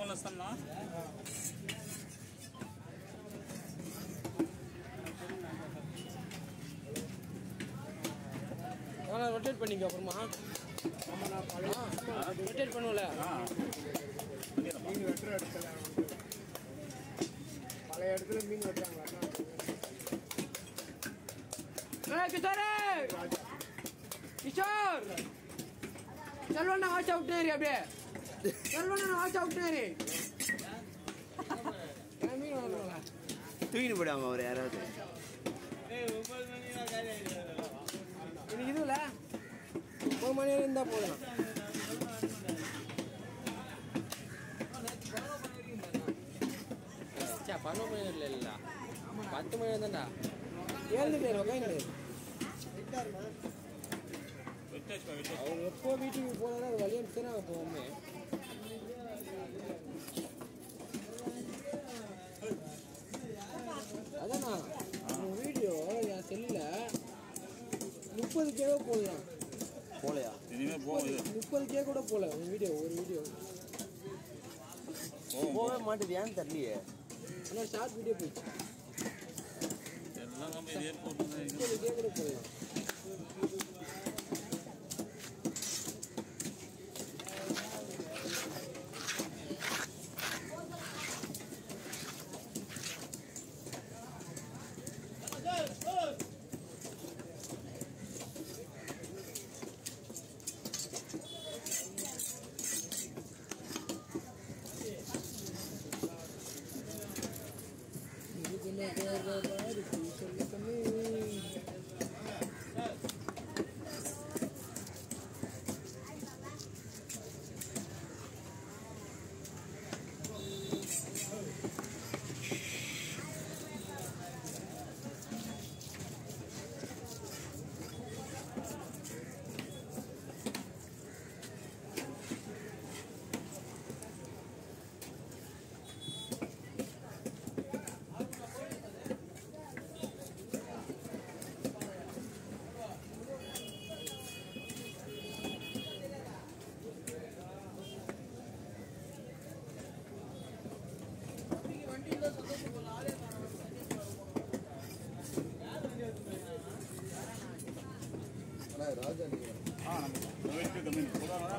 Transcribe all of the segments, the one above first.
மேலே சொன்னா ஆனால் ரொட்டேட் பண்ணிக்க அப்புறமா ரொட்டேட் பண்ணுவல ஆ மீன் வெட்டுற இடத்துல வந்து பழைய இடத்துல மீன் வெட்டுறாங்க ஏய் கிஷோரே கிஷோர் செல்வண்ணா வாட்ச் அவுட்னாரு அப்படியே செல்வண்ணா வாட்ச் அவுட்னாரு மீன் வாங்கல தூக்கிட்டு போயிடுவாங்க அவர் யாராவது இன்னைக்கு இதுல ஒரு மணி நேரம் இருந்தா போதும் சே பன்னெண்டு மணி நேரம் இல்ல பத்து மணி நேரம் தான்டா ஏழு பேர் உட்காந்து விட்டேஷ்பா விட்டேஷ் அவங்க எப்போ வீட்டுக்கு போனாலும் அது வழி அனுப்பிச்சு நாங்கள் போவோமே அதாண்ணா உங்கள் வீடியோ என் செல்லில் முப்பது கேவோ போடலாம் போலையா இனிமேல் போகும் இது முப்பது கே கூட போகல உங்கள் வீடியோ ஒரு வீடியோ போகும் போகவே மாட்டேது ஏன்னு தெரியலையே ஆனால் ஷார்ட் வீடியோ போயிடுச்சு எல்லாம் நம்ம இதே போட்டு முப்பது கே கூட போடலாம் ஆ நம்ம வெயிட் கம்மி போதாங்களா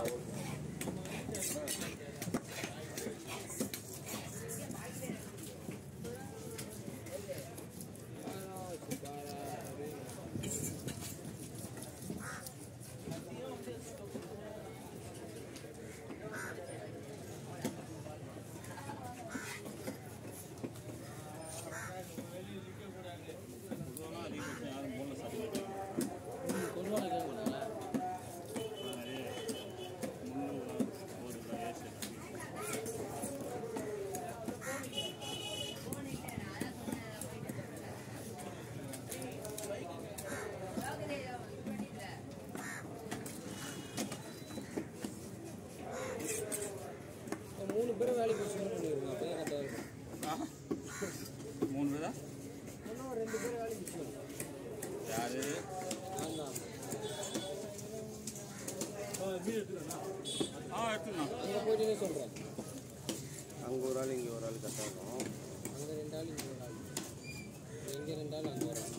பொதுவாக அதிகபட்சம் யாரும் போடல சாப்பிட்டு கொண்டு கேட்க மாட்டாங்களா நிறைய முந்நூறு ஒரு ஏசி இப்போ மூணு பேரும் வேலைக்கு வச்சு பண்ணிடுங்க அப்போ தான் கரெக்டாக இருக்கும் மூணு பேரா இன்னும் ஒரு ரெண்டு பேர் வேலைக்கு வச்சு யாரு நான் தான் ஆ எடுத்துக்கலாம் அங்கே போயிட்டுனே சொல்கிறேன் அங்கே ஒரு ஆள் இங்கே ஒரு ஆள் கரெக்டாக இருக்கும் அங்கே ரெண்டு ஆள் இங்கே ஒரு ஆள் இங்கே ரெண்டு ஆள் அங்கே ஒரு ஆள்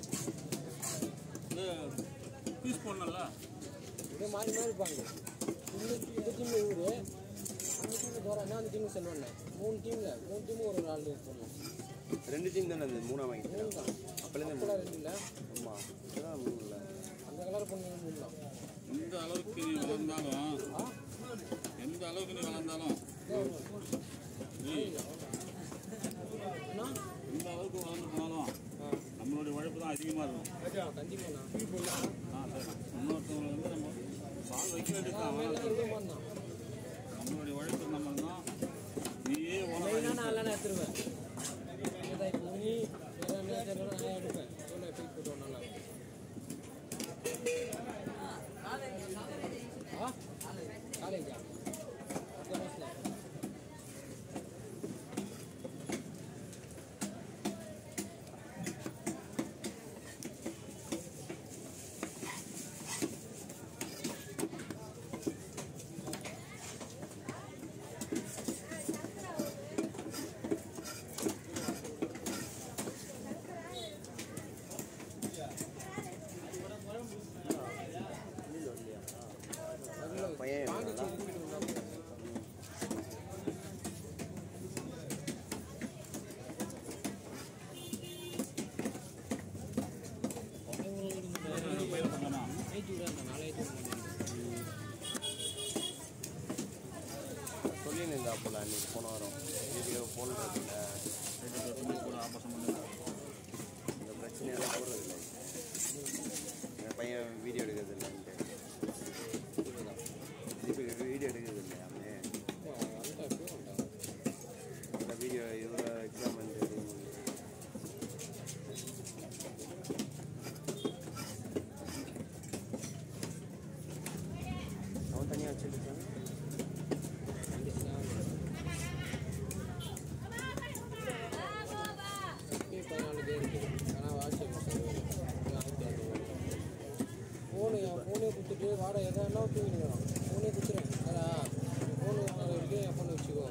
இந்த பீஸ் போடணும்ல இதே மாறி மாறி இருப்பாங்க இந்த இந்த டீம் ஊர் அந்த டீம் தோறாங்க அந்த டீம் செல்வண்ணே மூணு டீமில் மூணு டீமும் ஒரு ஒரு ஆள் போடணும் ரெண்டு டீம் தானே அந்த மூணாம் வாங்கிட்டு மூணு தான் அப்போலேருந்து அப்போலாம் ரெண்டு இல்லை ஆமாம் இதுதான் மூணு இல்லை அந்த கலர் பண்ணி மூணு தான் எந்த அளவுக்கு நீ வளர்ந்தாலும் ஆ எந்த அளவுக்கு நீ வளர்ந்தாலும் நீ அண்ணா எந்த அளவுக்கு வளர்ந்து போனாலும் ஆ நம்மளுடைய உழைப்பு தான் அதிகமாக இருக்கும் கண்டிப்பாண்ணா ஆ சரி இன்னொருத்தவங்களை வந்து நம்ம பால் வைக்க வேண்டியது ஆ, தான் வேணா இதே மாதிரி தான் நம்மளுடைய உழைப்பு நம்ம தான் நீயே மெயினாக உணவு நான் எல்லாம் எடுத்துருவேன் இதான் இப்போ நீ எல்லாம் நேரத்தில் நான் எடுப்பேன் எவ்வளோ ஃபீட் போட்டு நல்லா ஆ காலேஜா அடுத்த மாதம் சொல்லின்னு இருந்தா போல அன்னைக்கு போன வாரம் வீடியோ போடுறதில்ல கூட ஆபாசம் பண்ணுங்க இந்த பிரச்சனையெல்லாம் போடுறதில்ல என் பையன் வீடியோ எடுக்கிறது இல்லைன்ட்டு இப்போ வீடியோ எடுக்கிறது இல்லை அவனே வந்துட்டா எப்படியும் வந்துட்டான் இந்த வீடியோ இவ்வளோ எக்ஸாம் வந்து அவன் தனியாக வச்சுருக்கான் இப்பயும் பதினாலு பேர் இருக்குது ஆனால் வாட்ஸ்அப் ஃபோனு என் ஃபோனே கொடுத்துட்டு வாடா எதா என்ன தூங்கிடுறான் ஃபோனே கொடுத்துறேன் அதா ஃபோனு வரைக்கும் என் ஃபோனை வச்சுக்கோ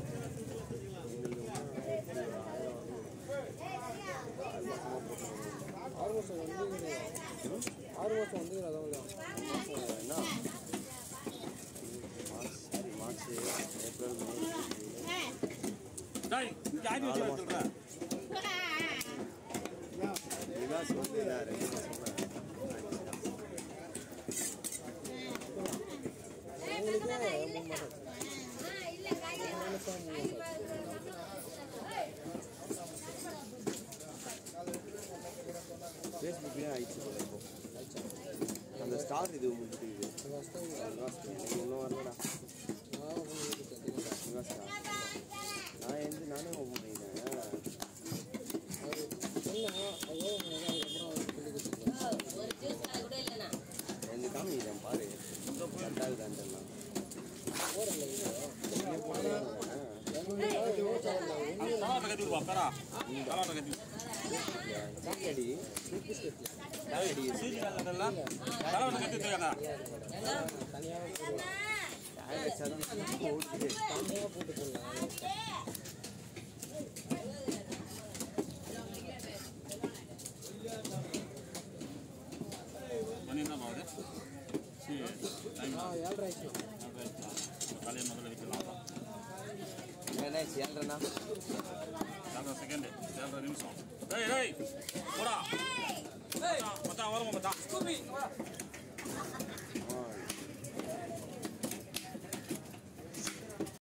ஆறு மாதம் வந்து ஆறு மாதம் வந்து அதான் என்ன March sorry March April May டேய் இங்க ஆடி வச்சு சொல்றேன் விகாஸ் வந்து நான் ரெண்டு மாதம் உங்களுக்கே மூணு மாதம் மூணு மாதம் ஃபேஸ்புக்லேயும் ஆயிடுச்சு போல இப்போ அந்த ஸ்டார் இது முடிஞ்சுட்டு கஷ்டம் விகாஸ் இன்னும் வரலடா நான் உங்களுக்கு தெரிஞ்சுக்கிறேன் விகாஸ் ஸ்டார் நான் எந்த நானே ஓப்பன் பண்ணிட்டேன் அது என்ன அதோ அதுக்கப்புறம் அவருக்கு சொல்லி கொடுத்துருக்கேன் எந்த காமிக்கிறேன் பாரு கட்டாகுதான்லாம் கலாட்ட கட்டி விடுவா பேரா கலாட்ட கட்டி காக்கடி காக்கடி சீஜி கல்லாம் கலாட்ட கட்டி தெரியாதா தனியாக காய் வச்சாதான் ஓடுது தனியாக போட்டு போடலாம் மணி என்ன பாவுது சரி டைம் ஆ ஏழரை ஆயிடுச்சு தலையை முதல்ல வைக்கலாம் என்ன ஏழ்றேண்ணா ஏழரை செகண்ட் ஏழரை நிமிஷம் டேய் டேய் போடா மச்சான், மச்சான் வருமா மச்சான்